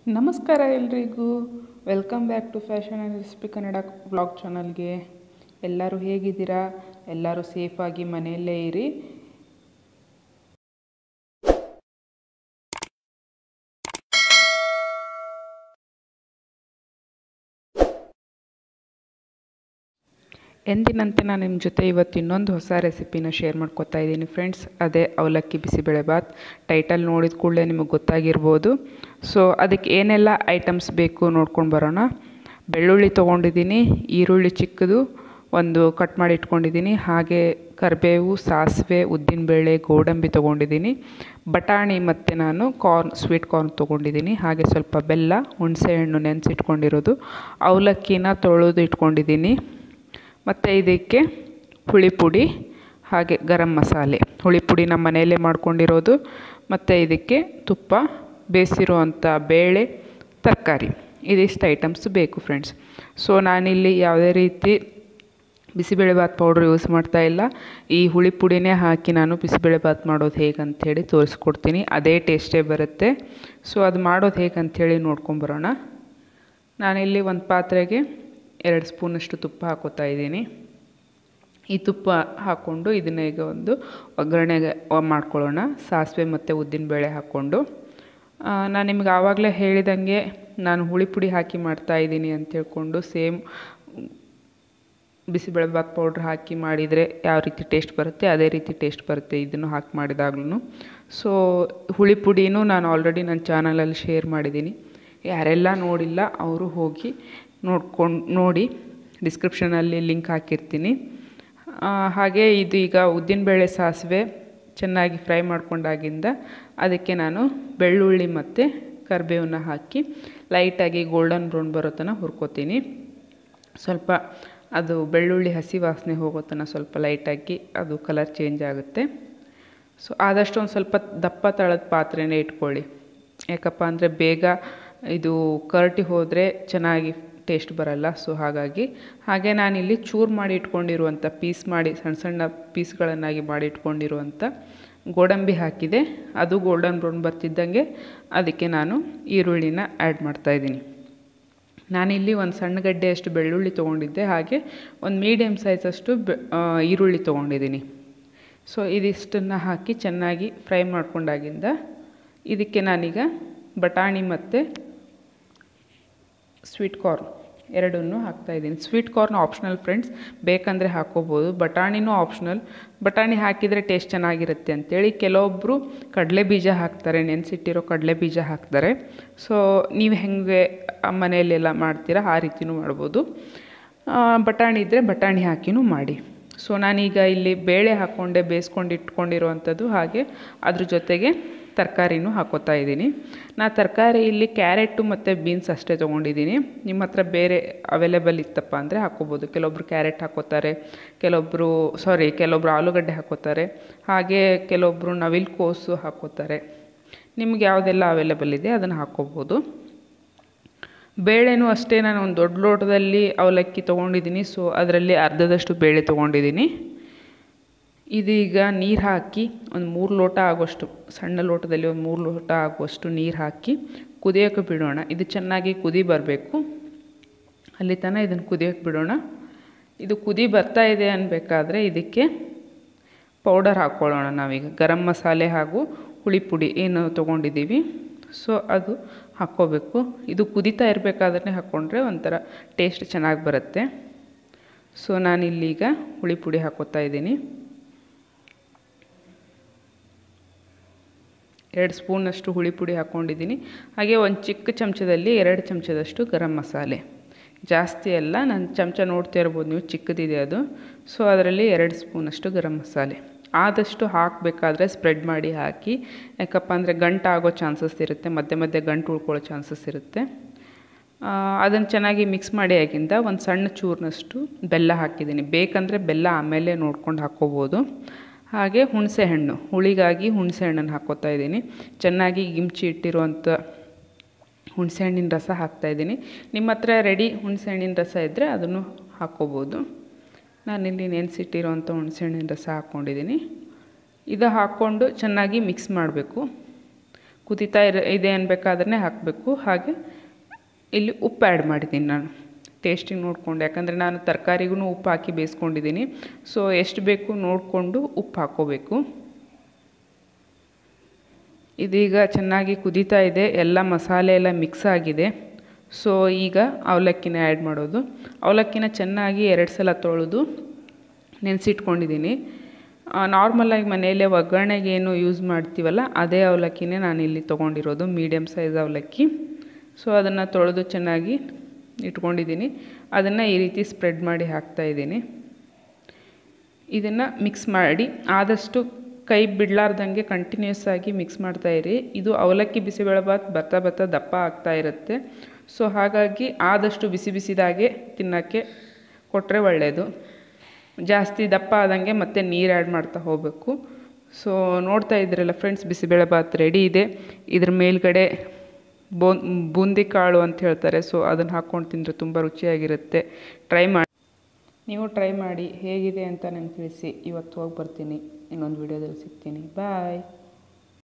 ನಮಸ್ಕಾರ ಎಲ್ರಿಗೂ welcome back to fashion and recipe Kannada blog ಚಾನಲ್ಗೆ ಎಲ್ಲರೂ ಹೇಗಿದ್ದೀರಾ ಎಲ್ಲರೂ ಸೇಫಾಗಿ ಮನೆಯಲ್ಲೇ ಇರಿ ಎಂದಿನಂತೆ ನಾನು ನಿಮ್ಮ ಜೊತೆ ಇವತ್ತು ಇನ್ನೊಂದು ಹೊಸ ರೆಸಿಪಿನ ಶೇರ್ ಮಾಡ್ಕೊತಾ ಇದ್ದೀನಿ ಫ್ರೆಂಡ್ಸ್ ಅದೇ ಅವಲಕ್ಕಿ ಬಿಸಿಬೇಳೆಬಾತ್ ಟೈಟಲ್ ನೋಡಿದ ಕೂಡಲೇ ನಿಮಗೆ ಗೊತ್ತಾಗಿರ್ಬೋದು ಸೊ ಅದಕ್ಕೆ ಏನೆಲ್ಲ ಐಟಮ್ಸ್ ಬೇಕು ನೋಡ್ಕೊಂಡು ಬರೋಣ ಬೆಳ್ಳುಳ್ಳಿ ತೊಗೊಂಡಿದ್ದೀನಿ ಈರುಳ್ಳಿ ಚಿಕ್ಕದು ಒಂದು ಕಟ್ ಮಾಡಿ ಇಟ್ಕೊಂಡಿದ್ದೀನಿ ಹಾಗೆ ಕರಿಬೇವು ಸಾಸಿವೆ ಉದ್ದಿನಬೇಳೆ ಗೋಡಂಬಿ ತೊಗೊಂಡಿದ್ದೀನಿ ಬಟಾಣಿ ಮತ್ತು ನಾನು ಕಾರ್ನ್ ಸ್ವೀಟ್ ಕಾರ್ನ್ ತೊಗೊಂಡಿದ್ದೀನಿ ಹಾಗೆ ಸ್ವಲ್ಪ ಬೆಲ್ಲ ಹುಣಸೆಹಣ್ಣು ನೆನೆಸಿಟ್ಕೊಂಡಿರೋದು ಅವಲಕ್ಕಿನ ತೊಳೆದು ಇಟ್ಕೊಂಡಿದ್ದೀನಿ ಮತ್ತು ಇದಕ್ಕೆ ಹುಳಿ ಪುಡಿ ಹಾಗೆ ಗರಂ ಮಸಾಲೆ ಹುಳಿ ಪುಡಿ ನಮ್ಮ ಮನೆಯಲ್ಲೇ ಮಾಡ್ಕೊಂಡಿರೋದು ಮತ್ತು ಇದಕ್ಕೆ ತುಪ್ಪ ಬೇಯಿಸಿರುವಂಥ ಬೇಳೆ ತರಕಾರಿ ಇದಿಷ್ಟು ಐಟಮ್ಸ್ ಬೇಕು ಫ್ರೆಂಡ್ಸ್ ಸೊ ನಾನಿಲ್ಲಿ ಯಾವುದೇ ರೀತಿ ಬಿಸಿಬೇಳೆಬಾತ್ ಪೌಡ್ರ್ ಯೂಸ್ ಮಾಡ್ತಾ ಇಲ್ಲ ಈ ಹುಳಿ ಪುಡಿನೇ ಹಾಕಿ ನಾನು ಬಿಸಿಬೇಳೆಬಾತ್ ಮಾಡೋದು ಹೇಗೆ ಅಂಥೇಳಿ ತೋರಿಸ್ಕೊಡ್ತೀನಿ ಅದೇ ಟೇಸ್ಟೇ ಬರುತ್ತೆ ಸೊ ಅದು ಮಾಡೋದು ಹೇಗೆ ಅಂಥೇಳಿ ನೋಡ್ಕೊಂಬರೋಣ ನಾನಿಲ್ಲಿ ಒಂದು ಪಾತ್ರೆಗೆ ಎರಡು ಸ್ಪೂನಷ್ಟು ತುಪ್ಪ ಹಾಕೋತಾ ಇದ್ದೀನಿ ಈ ತುಪ್ಪ ಹಾಕ್ಕೊಂಡು ಇದನ್ನ ಈಗ ಒಂದು ಒಗ್ಗರಣೆಗೆ ಮಾಡ್ಕೊಳ್ಳೋಣ ಸಾಸಿವೆ ಮತ್ತು ಉದ್ದಿನಬೇಳೆ ಹಾಕ್ಕೊಂಡು ನಾನು ನಿಮ್ಗೆ ಆವಾಗಲೇ ಹೇಳಿದಂಗೆ ನಾನು ಹುಳಿ ಪುಡಿ ಹಾಕಿ ಮಾಡ್ತಾಯಿದ್ದೀನಿ ಅಂತ ಹೇಳ್ಕೊಂಡು ಸೇಮ್ ಬಿಸಿಬೇಳೆಬಾತ್ ಪೌಡ್ರ್ ಹಾಕಿ ಮಾಡಿದರೆ ಯಾವ ರೀತಿ ಟೇಸ್ಟ್ ಬರುತ್ತೆ ಅದೇ ರೀತಿ ಟೇಸ್ಟ್ ಬರುತ್ತೆ ಇದನ್ನು ಹಾಕಿ ಮಾಡಿದಾಗ್ಲೂ ಸೊ ಹುಳಿ ಪುಡಿನೂ ನಾನು ಆಲ್ರೆಡಿ ನನ್ನ ಚಾನಲಲ್ಲಿ ಶೇರ್ ಮಾಡಿದ್ದೀನಿ ಯಾರೆಲ್ಲ ನೋಡಿಲ್ಲ ಅವರು ಹೋಗಿ ನೋಡ್ಕೊಂಡು ನೋಡಿ ಡಿಸ್ಕ್ರಿಪ್ಷನಲ್ಲಿ ಲಿಂಕ್ ಹಾಕಿರ್ತೀನಿ ಹಾಗೆ ಇದು ಈಗ ಉದ್ದಿನಬೇಳೆ ಸಾಸಿವೆ ಚೆನ್ನಾಗಿ ಫ್ರೈ ಮಾಡ್ಕೊಂಡಾಗಿಂದ ಅದಕ್ಕೆ ನಾನು ಬೆಳ್ಳುಳ್ಳಿ ಮತ್ತು ಕರಿಬೇವನ್ನ ಹಾಕಿ ಲೈಟಾಗಿ ಗೋಲ್ಡನ್ ಬ್ರೌನ್ ಬರೋ ತನಕ ಹುರ್ಕೋತೀನಿ ಸ್ವಲ್ಪ ಅದು ಬೆಳ್ಳುಳ್ಳಿ ಹಸಿ ವಾಸನೆ ಹೋಗೋ ತನಕ ಸ್ವಲ್ಪ ಲೈಟಾಗಿ ಅದು ಕಲರ್ ಚೇಂಜ್ ಆಗುತ್ತೆ ಸೊ ಆದಷ್ಟು ಒಂದು ಸ್ವಲ್ಪ ದಪ್ಪ ತಳದ ಪಾತ್ರೆನೇ ಇಟ್ಕೊಳ್ಳಿ ಯಾಕಪ್ಪ ಅಂದರೆ ಬೇಗ ಇದು ಕರ್ಟಿ ಹೋದರೆ ಚೆನ್ನಾಗಿ ಟೇಸ್ಟ್ ಬರಲ್ಲ ಸೊ ಹಾಗಾಗಿ ಹಾಗೆ ನಾನಿಲ್ಲಿ ಚೂರು ಮಾಡಿ ಇಟ್ಕೊಂಡಿರುವಂಥ ಪೀಸ್ ಮಾಡಿ ಸಣ್ಣ ಸಣ್ಣ ಪೀಸ್ಗಳನ್ನಾಗಿ ಮಾಡಿ ಇಟ್ಕೊಂಡಿರುವಂಥ ಗೋಡಂಬಿ ಹಾಕಿದೆ ಅದು ಗೋಲ್ಡನ್ ಬ್ರೌನ್ ಬರ್ತಿದ್ದಂಗೆ ಅದಕ್ಕೆ ನಾನು ಈರುಳ್ಳಿನ ಆ್ಯಡ್ ಮಾಡ್ತಾಯಿದ್ದೀನಿ ನಾನಿಲ್ಲಿ ಒಂದು ಸಣ್ಣ ಗಡ್ಡೆಯಷ್ಟು ಬೆಳ್ಳುಳ್ಳಿ ತೊಗೊಂಡಿದ್ದೆ ಹಾಗೆ ಒಂದು ಮೀಡಿಯಮ್ ಸೈಜಷ್ಟು ಬೆ ಈರುಳ್ಳಿ ತೊಗೊಂಡಿದ್ದೀನಿ ಸೊ ಇದಿಷ್ಟನ್ನು ಹಾಕಿ ಚೆನ್ನಾಗಿ ಫ್ರೈ ಮಾಡ್ಕೊಂಡಾಗಿಂದ ಇದಕ್ಕೆ ನಾನೀಗ ಬಟಾಣಿ ಮತ್ತು ಸ್ವೀಟ್ ಕಾರ್ನ್ ಎರಡನ್ನೂ ಹಾಕ್ತಾಯಿದ್ದೀನಿ ಸ್ವೀಟ್ ಕಾರ್ನ್ ಆಪ್ಷನಲ್ ಫ್ರೆಂಡ್ಸ್ ಬೇಕಂದರೆ ಹಾಕೋಬೋದು ಬಟಾಣಿನೂ ಆಪ್ಷನಲ್ ಬಟಾಣಿ ಹಾಕಿದರೆ ಟೇಸ್ಟ್ ಚೆನ್ನಾಗಿರುತ್ತೆ ಅಂಥೇಳಿ ಕೆಲವೊಬ್ಬರು ಕಡಲೆ ಬೀಜ ಹಾಕ್ತಾರೆ ನೆನೆಸಿಟ್ಟಿರೋ ಕಡಲೆ ಬೀಜ ಹಾಕ್ತಾರೆ ಸೊ ನೀವು ಹೆಂಗೆ ಮನೆಯಲ್ಲೆಲ್ಲ ಮಾಡ್ತೀರಾ ಆ ರೀತಿಯೂ ಮಾಡ್ಬೋದು ಬಟಾಣಿ ಇದ್ದರೆ ಬಟಾಣಿ ಹಾಕಿನೂ ಮಾಡಿ ಸೊ ನಾನೀಗ ಇಲ್ಲಿ ಬೇಳೆ ಹಾಕ್ಕೊಂಡೆ ಬೇಯಿಸ್ಕೊಂಡು ಇಟ್ಕೊಂಡಿರುವಂಥದ್ದು ಹಾಗೆ ಅದ್ರ ಜೊತೆಗೆ ತರಕಾರಿನೂ ಹಾಕೋತಾ ಇದ್ದೀನಿ ನಾ ತರಕಾರಿ ಇಲ್ಲಿ ಕ್ಯಾರೆಟು ಮತ್ತು ಬೀನ್ಸ್ ಅಷ್ಟೇ ತೊಗೊಂಡಿದ್ದೀನಿ ನಿಮ್ಮ ಹತ್ರ ಬೇರೆ ಅವೈಲೇಬಲ್ ಇತ್ತಪ್ಪ ಅಂದರೆ ಹಾಕ್ಕೋಬೋದು ಕೆಲವೊಬ್ರು ಕ್ಯಾರೆಟ್ ಹಾಕೋತಾರೆ ಕೆಲವೊಬ್ಬರು ಸಾರಿ ಕೆಲವೊಬ್ರು ಆಲೂಗಡ್ಡೆ ಹಾಕೋತಾರೆ ಹಾಗೆ ಕೆಲವೊಬ್ಬರು ನವಿಲು ಕೋಸು ಹಾಕೋತಾರೆ ನಿಮ್ಗೆ ಯಾವುದೆಲ್ಲ ಅವೈಲೇಬಲ್ ಇದೆ ಅದನ್ನು ಹಾಕ್ಕೋಬೋದು ಬೇಳೆನೂ ಅಷ್ಟೇ ನಾನು ಒಂದು ದೊಡ್ಡ ಲೋಟದಲ್ಲಿ ಅವಲಕ್ಕಿ ತೊಗೊಂಡಿದ್ದೀನಿ ಸೊ ಅದರಲ್ಲಿ ಅರ್ಧದಷ್ಟು ಬೇಳೆ ತೊಗೊಂಡಿದ್ದೀನಿ ಇದೀಗ ನೀರು ಹಾಕಿ ಒಂದು ಮೂರು ಲೋಟ ಆಗುವಷ್ಟು ಸಣ್ಣ ಲೋಟದಲ್ಲಿ ಒಂದು ಮೂರು ಲೋಟ ಆಗುವಷ್ಟು ನೀರು ಹಾಕಿ ಕುದಿಯೋಕ್ಕೆ ಬಿಡೋಣ ಇದು ಚೆನ್ನಾಗಿ ಕುದಿ ಬರಬೇಕು ಅಲ್ಲಿ ತನಕ ಇದನ್ನು ಕುದಿಯೋಕ್ಕೆ ಬಿಡೋಣ ಇದು ಕುದಿ ಬರ್ತಾ ಇದೆ ಅನ್ಬೇಕಾದ್ರೆ ಇದಕ್ಕೆ ಪೌಡರ್ ಹಾಕ್ಕೊಳ್ಳೋಣ ನಾವೀಗ ಗರಂ ಮಸಾಲೆ ಹಾಗೂ ಹುಳಿ ಪುಡಿ ಏನು ತೊಗೊಂಡಿದ್ದೀವಿ ಸೊ ಅದು ಹಾಕ್ಕೋಬೇಕು ಇದು ಕುದೀತಾ ಇರಬೇಕಾದ್ರೆ ಹಾಕ್ಕೊಂಡ್ರೆ ಒಂಥರ ಟೇಸ್ಟ್ ಚೆನ್ನಾಗಿ ಬರುತ್ತೆ ಸೊ ನಾನಿಲ್ಲೀಗ ಹುಳಿ ಪುಡಿ ಹಾಕೋತಾ ಇದ್ದೀನಿ ಎರಡು ಸ್ಪೂನಷ್ಟು ಹುಳಿ ಪುಡಿ ಹಾಕ್ಕೊಂಡಿದ್ದೀನಿ ಹಾಗೆ ಒಂದು ಚಿಕ್ಕ ಚಮಚದಲ್ಲಿ ಎರಡು ಚಮಚದಷ್ಟು ಗರಂ ಮಸಾಲೆ ಜಾಸ್ತಿ ಅಲ್ಲ ನಾನು ಚಮಚ ನೋಡ್ತಾ ಇರ್ಬೋದು ನೀವು ಚಿಕ್ಕದಿದೆ ಅದು ಸೊ ಅದರಲ್ಲಿ ಎರಡು ಸ್ಪೂನಷ್ಟು ಗರಂ ಮಸಾಲೆ ಆದಷ್ಟು ಹಾಕಬೇಕಾದ್ರೆ ಸ್ಪ್ರೆಡ್ ಮಾಡಿ ಹಾಕಿ ಯಾಕಪ್ಪ ಅಂದರೆ ಗಂಟು ಆಗೋ ಚಾನ್ಸಸ್ ಇರುತ್ತೆ ಮಧ್ಯೆ ಮಧ್ಯೆ ಗಂಟು ಉಳ್ಕೊಳ್ಳೋ ಚಾನ್ಸಸ್ ಇರುತ್ತೆ ಅದನ್ನು ಚೆನ್ನಾಗಿ ಮಿಕ್ಸ್ ಮಾಡಿ ಆಗಿಂದ ಒಂದು ಸಣ್ಣ ಚೂರಿನಷ್ಟು ಬೆಲ್ಲ ಹಾಕಿದ್ದೀನಿ ಬೇಕಂದರೆ ಬೆಲ್ಲ ಆಮೇಲೆ ನೋಡ್ಕೊಂಡು ಹಾಕ್ಕೋಬೋದು ಹಾಗೆ ಹುಣಸೆ ಹಣ್ಣು ಹುಳಿಗಾಗಿ ಹುಣಸೆ ಹಣ್ಣನ್ನು ಹಾಕ್ಕೋತಾ ಇದ್ದೀನಿ ಚೆನ್ನಾಗಿ ಗಿಮ್ಚಿ ಇಟ್ಟಿರುವಂಥ ಹುಣಸೆ ಹಣ್ಣಿನ ರಸ ಹಾಕ್ತಾಯಿದ್ದೀನಿ ನಿಮ್ಮ ಹತ್ರ ರೆಡಿ ಹುಣಸೆ ಹಣ್ಣಿನ ರಸ ಇದ್ದರೆ ಅದನ್ನು ಹಾಕ್ಕೋಬೋದು ನಾನಿಲ್ಲಿ ನೆನೆಸಿಟ್ಟಿರೋವಂಥ ಹುಣಸೆ ಹಣ್ಣಿನ ರಸ ಹಾಕ್ಕೊಂಡಿದ್ದೀನಿ ಇದು ಹಾಕ್ಕೊಂಡು ಚೆನ್ನಾಗಿ ಮಿಕ್ಸ್ ಮಾಡಬೇಕು ಕುದೀತಾ ಇರ ಇದೆ ಅನ್ಬೇಕಾದ್ರೆ ಹಾಕಬೇಕು ಹಾಗೆ ಇಲ್ಲಿ ಉಪ್ಪು ಆ್ಯಡ್ ಮಾಡಿದ್ದೀನಿ ನಾನು ಟೇಸ್ಟಿಗೆ ನೋಡಿಕೊಂಡು ಯಾಕಂದರೆ ನಾನು ತರಕಾರಿಗೂ ಉಪ್ಪು ಹಾಕಿ ಬೇಯಿಸ್ಕೊಂಡಿದ್ದೀನಿ ಸೊ ಎಷ್ಟು ಬೇಕು ನೋಡಿಕೊಂಡು ಉಪ್ಪು ಹಾಕ್ಕೋಬೇಕು ಇದೀಗ ಚೆನ್ನಾಗಿ ಕುದೀತಾ ಇದೆ ಎಲ್ಲ ಮಸಾಲೆ ಎಲ್ಲ ಮಿಕ್ಸ್ ಆಗಿದೆ ಸೊ ಈಗ ಅವಲಕ್ಕಿನ ಆ್ಯಡ್ ಮಾಡೋದು ಅವಲಕ್ಕಿನ ಚೆನ್ನಾಗಿ ಎರಡು ಸಲ ತೊಳೆದು ನೆನೆಸಿಟ್ಕೊಂಡಿದ್ದೀನಿ ನಾರ್ಮಲಾಗಿ ಮನೆಯಲ್ಲೇ ಒಗ್ಗರಣೆಗೆ ಏನು ಯೂಸ್ ಮಾಡ್ತೀವಲ್ಲ ಅದೇ ಅವಲಕ್ಕಿನೇ ನಾನು ಇಲ್ಲಿ ತೊಗೊಂಡಿರೋದು ಮೀಡಿಯಮ್ ಸೈಜ್ ಅವಲಕ್ಕಿ ಸೊ ಅದನ್ನು ತೊಳೆದು ಚೆನ್ನಾಗಿ ಇಟ್ಕೊಂಡಿದ್ದೀನಿ ಅದನ್ನು ಈ ರೀತಿ ಸ್ಪ್ರೆಡ್ ಮಾಡಿ ಹಾಕ್ತಾಯಿದ್ದೀನಿ ಇದನ್ನು ಮಿಕ್ಸ್ ಮಾಡಿ ಆದಷ್ಟು ಕೈ ಬಿಡಲಾರ್ದಂಗೆ ಕಂಟಿನ್ಯೂಸ್ ಆಗಿ ಮಿಕ್ಸ್ ಮಾಡ್ತಾಯಿರಿ ಇದು ಅವಲಕ್ಕಿ ಬಿಸಿಬೇಳೆಭಾತ್ ಬರ್ತಾ ಬರ್ತಾ ದಪ್ಪ ಆಗ್ತಾ ಇರುತ್ತೆ ಸೊ ಹಾಗಾಗಿ ಆದಷ್ಟು ಬಿಸಿ ಬಿಸಿದಾಗೆ ತಿನ್ನೋಕ್ಕೆ ಕೊಟ್ಟರೆ ಒಳ್ಳೆಯದು ಜಾಸ್ತಿ ದಪ್ಪ ಆದಂಗೆ ಮತ್ತೆ ನೀರು ಆ್ಯಡ್ ಮಾಡ್ತಾ ಹೋಗಬೇಕು ಸೊ ನೋಡ್ತಾ ಇದ್ದೀರಲ್ಲ ಫ್ರೆಂಡ್ಸ್ ಬಿಸಿಬೇಳೆಭಾತ್ ರೆಡಿ ಇದೆ ಇದ್ರ ಮೇಲ್ಗಡೆ ಬೋನ್ ಬೂಂದಿ ಕಾಳು ಅಂತ ಹೇಳ್ತಾರೆ ಸೊ ಅದನ್ನು ಹಾಕ್ಕೊಂಡು ತಿಂದರೆ ತುಂಬ ರುಚಿಯಾಗಿರುತ್ತೆ ಟ್ರೈ ಮಾಡಿ ನೀವು ಟ್ರೈ ಮಾಡಿ ಹೇಗಿದೆ ಅಂತ ನಂಗೆ ತಿಳಿಸಿ ಇವತ್ತು ಹೋಗಿ ಬರ್ತೀನಿ ಇನ್ನೊಂದು ವಿಡಿಯೋದಲ್ಲಿ ಸಿಗ್ತೀನಿ ಬಾಯ್